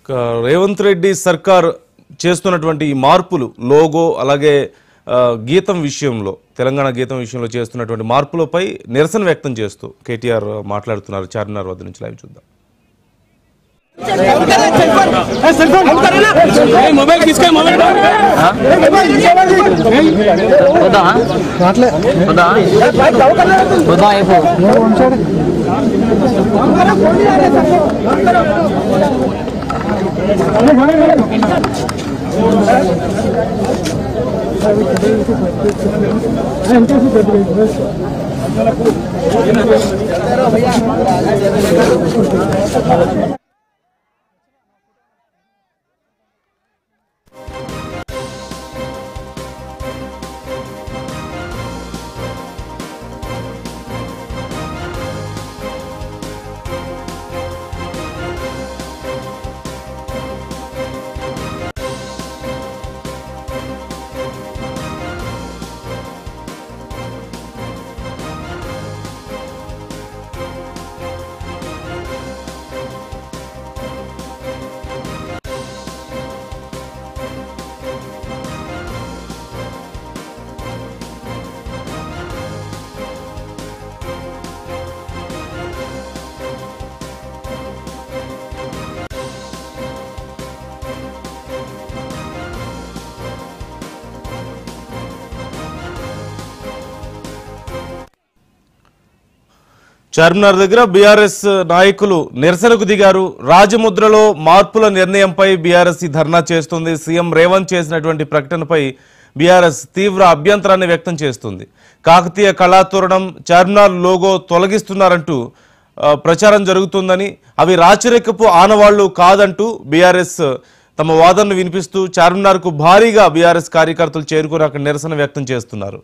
ఇక రేవంత్ రెడ్డి సర్కార్ చేస్తున్నటువంటి ఈ మార్పులు లోగో అలాగే ఆ, గీతం విషయంలో తెలంగాణ గీతం విషయంలో చేస్తున్నటువంటి మార్పులపై నిరసన వ్యక్తం చేస్తూ కేటీఆర్ మాట్లాడుతున్నారు చార్మినార్ వద్ద నుంచి లైవ్ చూద్దాం मोबाइल किसका है? मोबाइल వద్దా వద్దా వద్దా అయిపో చార్మినార్ దగ్గర బీఆర్ఎస్ నాయకులు నిరసనకు దిగారు రాజముద్రలో మార్పుల నిర్ణయంపై బీఆర్ఎస్ ఈ ధర్నా చేస్తుంది సీఎం రేవంత్ చేసినటువంటి ప్రకటనపై బీఆర్ఎస్ తీవ్ర అభ్యంతరాన్ని వ్యక్తం చేస్తుంది కాకతీయ కళాతోరణం చార్మినార్ లోగో తొలగిస్తున్నారంటూ ఆ, ప్రచారం జరుగుతుందని అవి రాచరికపు ఆనవాళ్లు కాదంటూ బీఆర్ఎస్ తమ వాదనను వినిపిస్తూ చార్మినార్కు భారీగా బీఆర్ఎస్ కార్యకర్తలు చేరుకుని అక్కడ నిరసన వ్యక్తం చేస్తున్నారు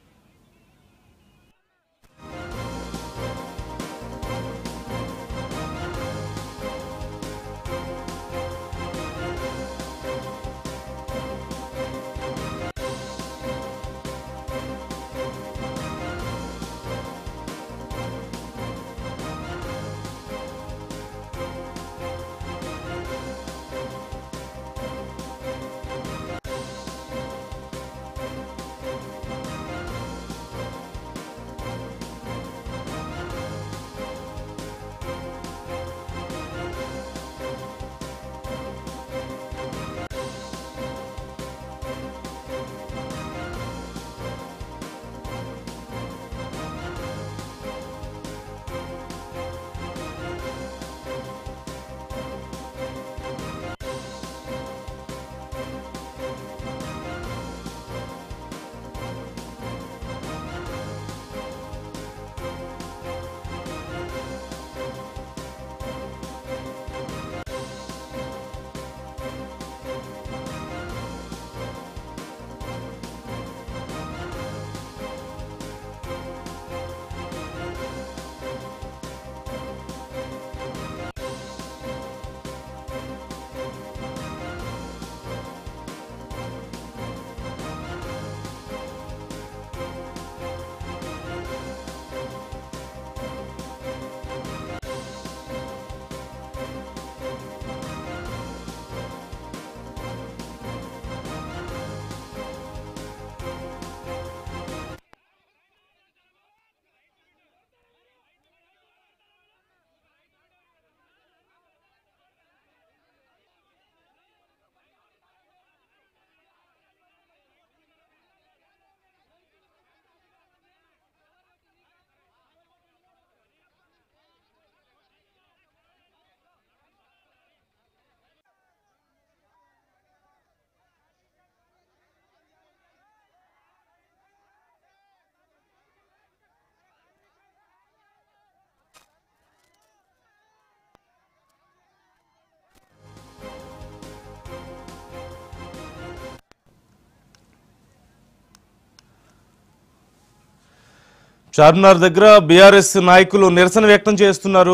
చార్మినార్ దగ్గర బీఆర్ఎస్ నాయకులు నిరసన వ్యక్తం చేస్తున్నారు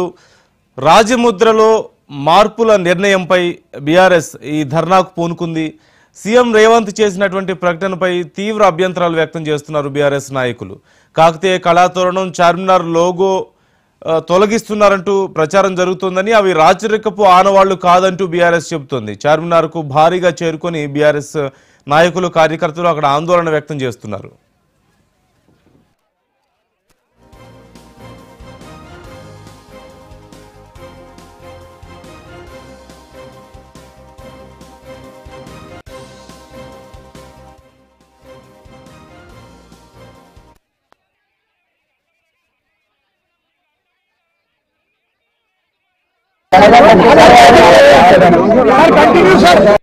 రాజముద్రలో మార్పుల నిర్ణయంపై బీఆర్ఎస్ ఈ ధర్నాకు పూనుకుంది సీఎం రేవంత్ చేసినటువంటి ప్రకటనపై తీవ్ర అభ్యంతరాలు వ్యక్తం చేస్తున్నారు బీఆర్ఎస్ నాయకులు కాకతీయ కళాతోరణం చార్మినార్ లోగో ఆ, తొలగిస్తున్నారంటూ ప్రచారం జరుగుతోందని అవి రాచరికపు ఆనవాళ్లు కాదంటూ బీఆర్ఎస్ చెబుతోంది చార్మినార్ కు భారీగా చేరుకొని బీఆర్ఎస్ నాయకులు కార్యకర్తలు అక్కడ ఆందోళన వ్యక్తం చేస్తున్నారు కంటిన్యూ సార్